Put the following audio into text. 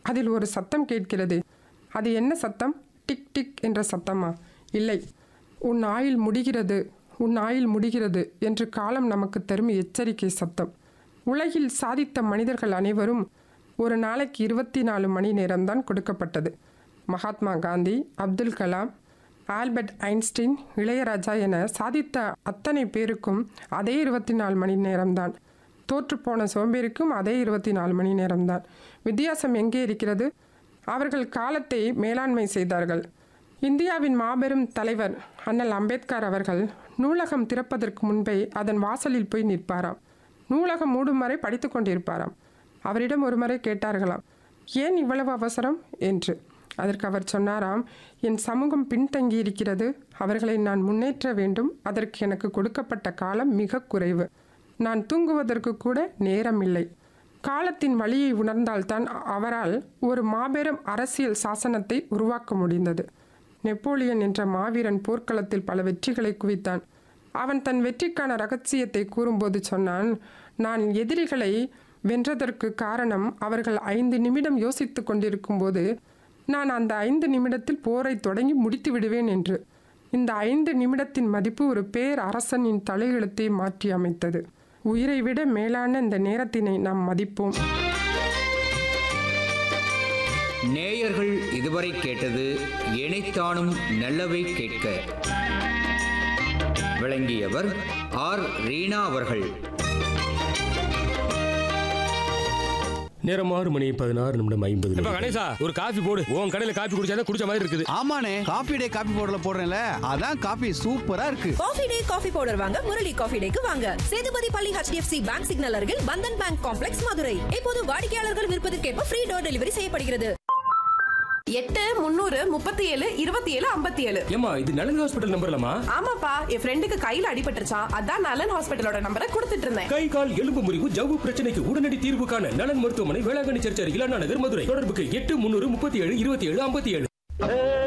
அதில் ஒரு சத்தம் கேட்கிறது அது என்ன சத்தம் டிக் டிக் என்ற சத்தமா இல்லை உன் ஆயுள் முடிகிறது உன் ஆயுள் முடிகிறது என்று காலம் நமக்கு தரும் எச்சரிக்கை சத்தம் உலகில் சாதித்த மனிதர்கள் அனைவரும் ஒரு நாளைக்கு இருபத்தி நாலு மணி நேரம்தான் கொடுக்கப்பட்டது மகாத்மா காந்தி அப்துல் கலாம் ஆல்பர்ட் ஐன்ஸ்டீன் இளையராஜா என சாதித்த அத்தனை பேருக்கும் அதே இருபத்தி நாலு மணி நேரம்தான் தோற்றுப்போன சோம்பேறிக்கும் அதே இருபத்தி நாலு மணி நேரம்தான் வித்தியாசம் எங்கே இருக்கிறது அவர்கள் காலத்தை மேலாண்மை செய்தார்கள் இந்தியாவின் மாபெரும் தலைவர் அண்ணல் அம்பேத்கர் அவர்கள் நூலகம் திறப்பதற்கு முன்பே அதன் வாசலில் போய் நிற்பாராம் நூலகம் மூடும் வரை படித்து கொண்டிருப்பாராம் அவரிடம் ஒருமுறை கேட்டார்களாம் ஏன் இவ்வளவு அவசரம் என்று அதற்கு அவர் சொன்னாராம் என் சமூகம் பின்தங்கி இருக்கிறது அவர்களை நான் முன்னேற்ற வேண்டும் அதற்கு எனக்கு கொடுக்கப்பட்ட காலம் மிக குறைவு நான் தூங்குவதற்கு கூட நேரம் இல்லை காலத்தின் வழியை உணர்ந்தால்தான் அவரால் ஒரு மாபெரும் அரசியல் சாசனத்தை உருவாக்க முடிந்தது நெப்போலியன் என்ற மாவீரன் போர்க்களத்தில் பல வெற்றிகளை குவித்தான் அவன் தன் வெற்றிக்கான ரகசியத்தை கூறும்போது சொன்னான் நான் எதிரிகளை வென்றதற்கு காரணம் அவர்கள் ஐந்து நிமிடம் யோசித்துக் கொண்டிருக்கும்போது நான் அந்த ஐந்து நிமிடத்தில் போரை தொடங்கி முடித்து விடுவேன் என்று இந்த ஐந்து நிமிடத்தின் மதிப்பு ஒரு பேர் அரசனின் தலையெழுத்தை மாற்றி அமைத்தது உயிரை விட மேலான இந்த நேரத்தினை நாம் மதிப்போம் நேயர்கள் இதுவரை கேட்டது எனைத்தானும் நல்லவை கேட்க விளங்கியவர் ஆர் ரீனா அவர்கள் நேரம் ஆறு மணி பதினாறு நிமிடம் ஐம்பது இப்ப நிமிடம். கணேசா ஒரு காஃபி போடு உன் கடையில காஃபி குடிச்சாதான் குடிச்ச மாதிரி இருக்குது ஆமாண்ணே காபி டே காபி பவுடர்ல போடுறேன்ல அதான் காபி சூப்பரா இருக்கு காஃபி டே காஃபி பவுடர் வாங்க முரளி காஃபி டேக்கு வாங்க சேதுபதி பள்ளி ஹெச்டிஎஃப்சி பேங்க் சிக்னல் அருகில் பந்தன் பேங்க் காம்ப்ளெக்ஸ் மதுரை இப்போது வாடிக்கையாளர்கள் விருப்பத்திற்கேற்ப ஃப்ரீ டோர் டெலிவரி செய்யப்படுகிறது எட்டு முந்நூறு முப்பத்தி ஏழு இருபத்தி ஏழு ஐம்பத்தி ஏழு ஏமா இது நலன் ஹாஸ்பிட்டல் நம்பர்லமா ஆமாப்பா என் ஃப்ரெண்டுக்கு கையில அடிபட்டுருச்சான் அதான் நலன் ஹாஸ்பிட்டலோட நம்பரை கொடுத்துட்டு இருந்தேன் கை கால் எலும்பு முறிவு ஜவ்வு பிரச்சனைக்கு உடனடி தீர்வு காண நலன் மருத்துவமனை வேளாங்கண்ணி சர்ச் அருகில் அண்ணா நகர் மதுரை தொடர்புக்கு எட்டு முன்னூறு முப்பத்தி ஏழு இருபத்தி ஏழு ஐம்பத்தி ஏழு